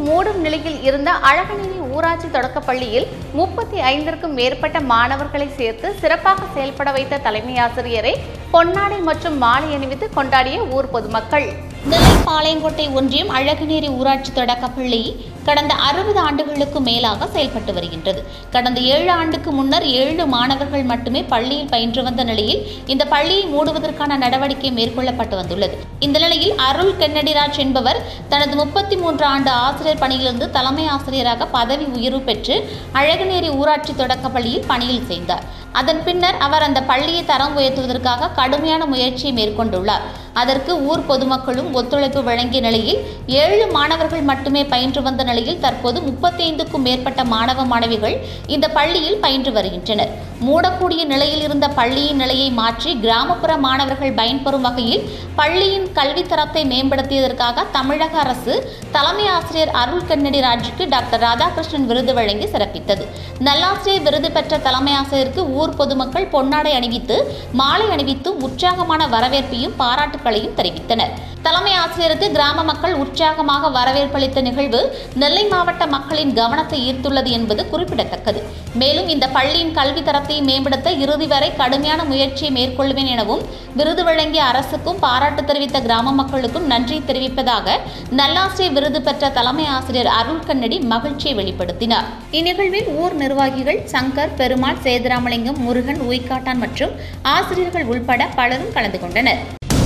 மூடும் நிலையில் இருந்த அழகநேரி ஊராட்சி தொடக்கப் பள்ளியில் முப்பத்தி ஐந்திற்கும் மேற்பட்ட மாணவர்களை சேர்த்து சிறப்பாக செயல்பட வைத்த தலைமை ஆசிரியரை பொன்னாடை மற்றும் மாலை அணிவித்து கொண்டாடிய ஊர் பொதுமக்கள் நெல்லை பாளையங்கோட்டை ஒன்றியம் அழகுநேரி ஊராட்சி தொடக்கப் பள்ளி கடந்த அறுபது ஆண்டுகளுக்கு மேலாக செயல்பட்டு வருகின்றது கடந்த ஏழு ஆண்டுக்கு முன்னர் ஏழு மாணவர்கள் மட்டுமே பள்ளியில் பயின்று வந்த நிலையில் இந்த பள்ளியை மூடுவதற்கான நடவடிக்கை மேற்கொள்ளப்பட்டு வந்துள்ளது இந்த நிலையில் அருள் கென்னடிராஜ் என்பவர் தனது முப்பத்தி மூன்று ஆண்டு ஆசிரியர் பணியிலிருந்து தலைமை ஆசிரியராக பதவி உயர்வு பெற்று அழகுநேரி ஊராட்சி தொடக்கப் பள்ளியில் பணியில் சேர்ந்தார் அதன் பின்னர் அவர் அந்த பள்ளியை தரம் உயர்த்துவதற்காக கடுமையான முயற்சியை மேற்கொண்டுள்ளார் அதற்கு ஊர் பொதுமக்களும் ஒத்துழைப்பு வழங்கிய நிலையில் ஏழு மாணவர்கள் மட்டுமே பயின்று வந்த நிலையில் தற்போது முப்பத்தி ஐந்துக்கும் மேற்பட்ட மாணவ மாணவிகள் இந்த பள்ளியில் பயின்று வருகின்றனர் மூடக்கூடிய நிலையில் இருந்த பள்ளியின் நிலையை மாற்றி கிராமப்புற மாணவர்கள் பயன்பெறும் வகையில் பள்ளியின் கல்வித்தரத்தை மேம்படுத்தியதற்காக தமிழக அரசு தலைமை ஆசிரியர் அருள் கண்ணடி ராஜுக்கு டாக்டர் ராதாகிருஷ்ணன் விருது வழங்கி சிறப்பித்தது நல்லாசிரியர் விருது பெற்ற தலைமை ஆசிரியருக்கு ஊர் பொதுமக்கள் பொன்னாடை அணிவித்து மாலை அணிவித்து உற்சாகமான வரவேற்பையும் பாராட்டுகளையும் தெரிவித்தனர் தலைமை ஆசிரியருக்கு கிராம மக்கள் உற்சாகமாக வரவேற்பளித்த நிகழ்வு நெல்லை மாவட்ட மக்களின் கவனத்தை ஈர்த்துள்ளது என்பது குறிப்பிடத்தக்கது மேலும் இந்த பள்ளியின் கல்வி தரத்தை மேம்படுத்த இறுதி வரை கடுமையான முயற்சியை மேற்கொள்வேன் எனவும் விருது வழங்கிய அரசுக்கும் பாராட்டு தெரிவித்த கிராம மக்களுக்கும் நன்றி தெரிவிப்பதாக நல்லாசிரியர் விருது பெற்ற தலைமை ஆசிரியர் அருள் கண்ணடி மகிழ்ச்சியை வெளிப்படுத்தினார் இந்நிகழ்வில் ஊர் நிர்வாகிகள் சங்கர் பெருமாள் சேதுராமலிங்கம் முருகன் உய்காட்டான் மற்றும் ஆசிரியர்கள் உள்பட பலரும் கலந்து கொண்டனர்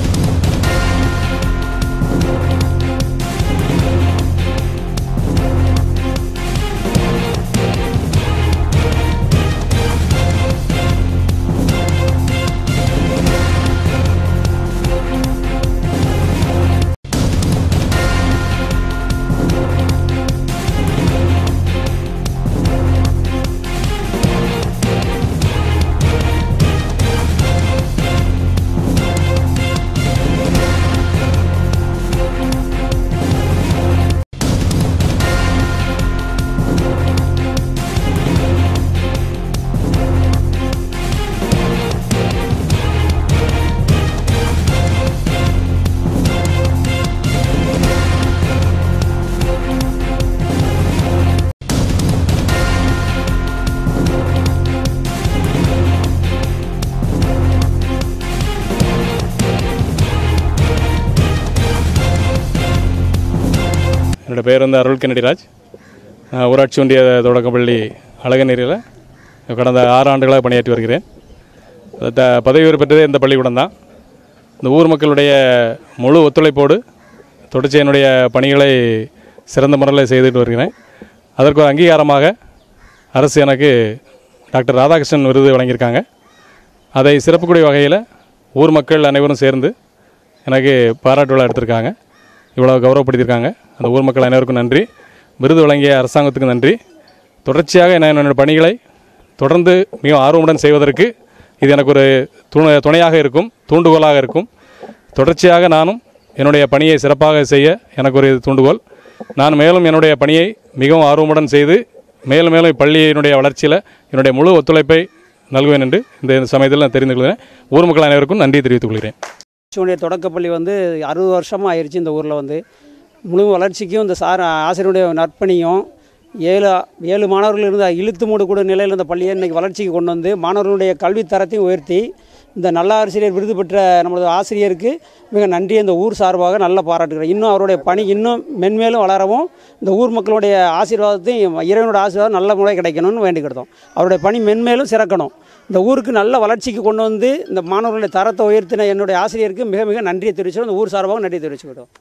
என்னோடய பேர் வந்து அருள் கென்னடிராஜ் நான் ஊராட்சி ஒன்றிய தொடக்கப்பள்ளி அழகநேரியில் கடந்த ஆறு ஆண்டுகளாக பணியாற்றி வருகிறேன் த பதவி உயர்வு பெற்றதே இந்த பள்ளிக்கூடம் தான் இந்த ஊர் மக்களுடைய முழு ஒத்துழைப்போடு தொடர்ச்சி என்னுடைய பணிகளை சிறந்த முறையில் செய்துட்டு வருகிறேன் அதற்கு ஒரு அங்கீகாரமாக அரசு எனக்கு டாக்டர் ராதாகிருஷ்ணன் விருது வழங்கியிருக்காங்க அதை சிறப்புக்கூடிய வகையில் ஊர் மக்கள் அனைவரும் சேர்ந்து எனக்கு பாராட்டு விழா எடுத்திருக்காங்க இவ்வளோ கௌரவப்படுத்தியிருக்காங்க அந்த ஊர் மக்கள் அனைவருக்கும் நன்றி விருது வழங்கிய அரசாங்கத்துக்கு நன்றி தொடர்ச்சியாக நான் என்னோட பணிகளை தொடர்ந்து மிக ஆர்வமுடன் செய்வதற்கு இது எனக்கு ஒரு துணை துணையாக இருக்கும் தூண்டுகோலாக இருக்கும் தொடர்ச்சியாக நானும் என்னுடைய பணியை சிறப்பாக செய்ய எனக்கு ஒரு தூண்டுகோல் நான் மேலும் என்னுடைய பணியை மிகவும் ஆர்வமுடன் செய்து மேலும் மேலும் இப்பள்ளியினுடைய வளர்ச்சியில் என்னுடைய முழு ஒத்துழைப்பை நல்குவேன் என்று இந்த சமயத்தில் நான் தெரிந்து கொள்கிறேன் ஊர் மக்கள் அனைவருக்கும் நன்றி தெரிவித்துக் கொள்கிறேன் ஆட்சியுடைய தொடக்கப்பள்ளி வந்து அறுபது வருஷமாக ஆயிடுச்சு இந்த ஊரில் வந்து முழு வளர்ச்சிக்கும் இந்த சார் ஆசிரியருடைய நற்பணியும் ஏழு ஏழு மாணவர்கள் இருந்த இழுத்து மூடக்கூடிய நிலையில் இருந்த பள்ளியை இன்றைக்கி வளர்ச்சிக்கு கொண்டு வந்து மாணவர்களுடைய கல்வி தரத்தையும் உயர்த்தி இந்த நல்ல ஆசிரியர் விருது பெற்ற நமது ஆசிரியருக்கு மிக நன்றி இந்த ஊர் சார்பாக நல்ல பாராட்டுகிறேன் இன்னும் அவருடைய பணி இன்னும் மென்மேலும் வளரவும் இந்த ஊர் மக்களுடைய ஆசீர்வாதத்தையும் இறைவனோட ஆசீர்வாதம் நல்ல முறை கிடைக்கணும்னு வேண்டிக்கிட்டோம் அவருடைய பணி மென்மேலும் சிறக்கணும் இந்த ஊருக்கு நல்ல வளர்ச்சிக்கு கொண்டு வந்து இந்த மாணவர்களுடைய தரத்தை உயர்த்தின என்னுடைய ஆசிரியருக்கு மிக மிக நன்றியை தெரிவிச்சோம் இந்த ஊர் சார்பாக நன்றி தெரிவிச்சுக்கிட்டோம்